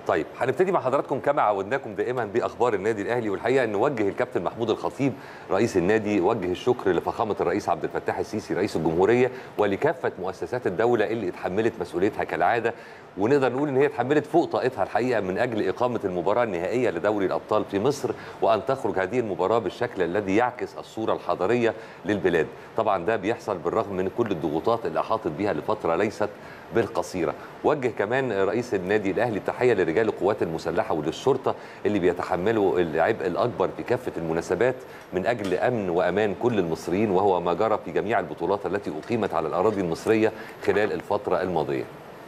طيب هنبتدي مع حضراتكم كما عودناكم دائما باخبار النادي الاهلي والحقيقه ان وجه الكابتن محمود الخطيب رئيس النادي وجه الشكر لفخامه الرئيس عبد الفتاح السيسي رئيس الجمهوريه ولكافه مؤسسات الدوله اللي اتحملت مسؤوليتها كالعاده ونقدر نقول ان هي اتحملت فوق طاقتها الحقيقه من اجل اقامه المباراه النهائيه لدوري الابطال في مصر وان تخرج هذه المباراه بالشكل الذي يعكس الصوره الحضاريه للبلاد طبعا ده بيحصل بالرغم من كل الضغوطات اللي احاطت بها لفتره ليست بالقصيره وجه كمان رئيس النادي الاهلي تحيه لرجال القوات المسلحه وللشرطه اللي بيتحملوا العبء الاكبر في كافه المناسبات من اجل امن وامان كل المصريين وهو ما جرى في جميع البطولات التي اقيمت على الاراضي المصريه خلال الفتره الماضيه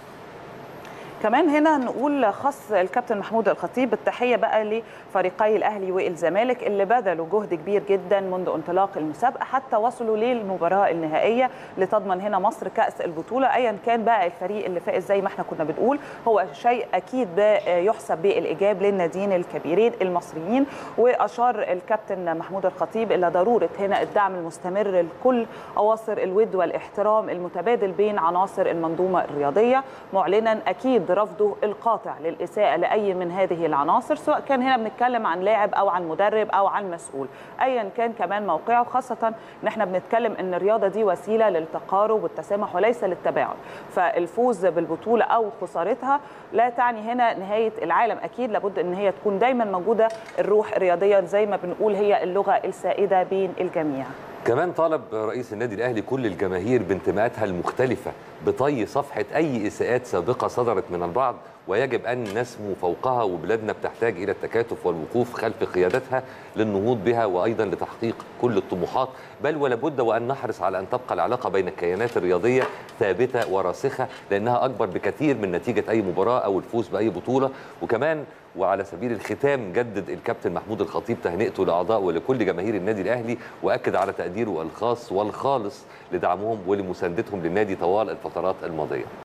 كمان هنا نقول خص الكابتن محمود الخطيب بالتحيه بقى لفريقي الاهلي والزمالك اللي بذلوا جهد كبير جدا منذ انطلاق المسابقه حتى وصلوا للمباراه النهائيه لتضمن هنا مصر كاس البطوله ايا كان بقى الفريق اللي فائز زي ما احنا كنا بنقول هو شيء اكيد يحسب بالايجاب للناديين الكبيرين المصريين واشار الكابتن محمود الخطيب الى ضروره هنا الدعم المستمر لكل اواصر الود والاحترام المتبادل بين عناصر المنظومه الرياضيه معلنا اكيد رفضه القاطع للإساءة لأي من هذه العناصر سواء كان هنا بنتكلم عن لاعب أو عن مدرب أو عن مسؤول أيا كان كمان موقعه خاصة إن احنا بنتكلم إن الرياضة دي وسيلة للتقارب والتسامح وليس للتباعد فالفوز بالبطولة أو خسارتها لا تعني هنا نهاية العالم أكيد لابد إن هي تكون دايما موجودة الروح الرياضية زي ما بنقول هي اللغة السائدة بين الجميع كمان طالب رئيس النادي الاهلي كل الجماهير بانتماءاتها المختلفه بطي صفحه اي اساءات سابقه صدرت من البعض ويجب ان نسمو فوقها وبلادنا بتحتاج الى التكاتف والوقوف خلف قيادتها للنهوض بها وايضا لتحقيق كل الطموحات بل ولابد وان نحرص على ان تبقى العلاقه بين الكيانات الرياضيه ثابته وراسخه لانها اكبر بكثير من نتيجه اي مباراه او الفوز باي بطوله وكمان وعلى سبيل الختام جدد الكابتن محمود الخطيب تهنئته لاعضاء ولكل جماهير النادي الاهلي واكد على تقديره الخاص والخالص لدعمهم ولمساندتهم للنادي طوال الفترات الماضيه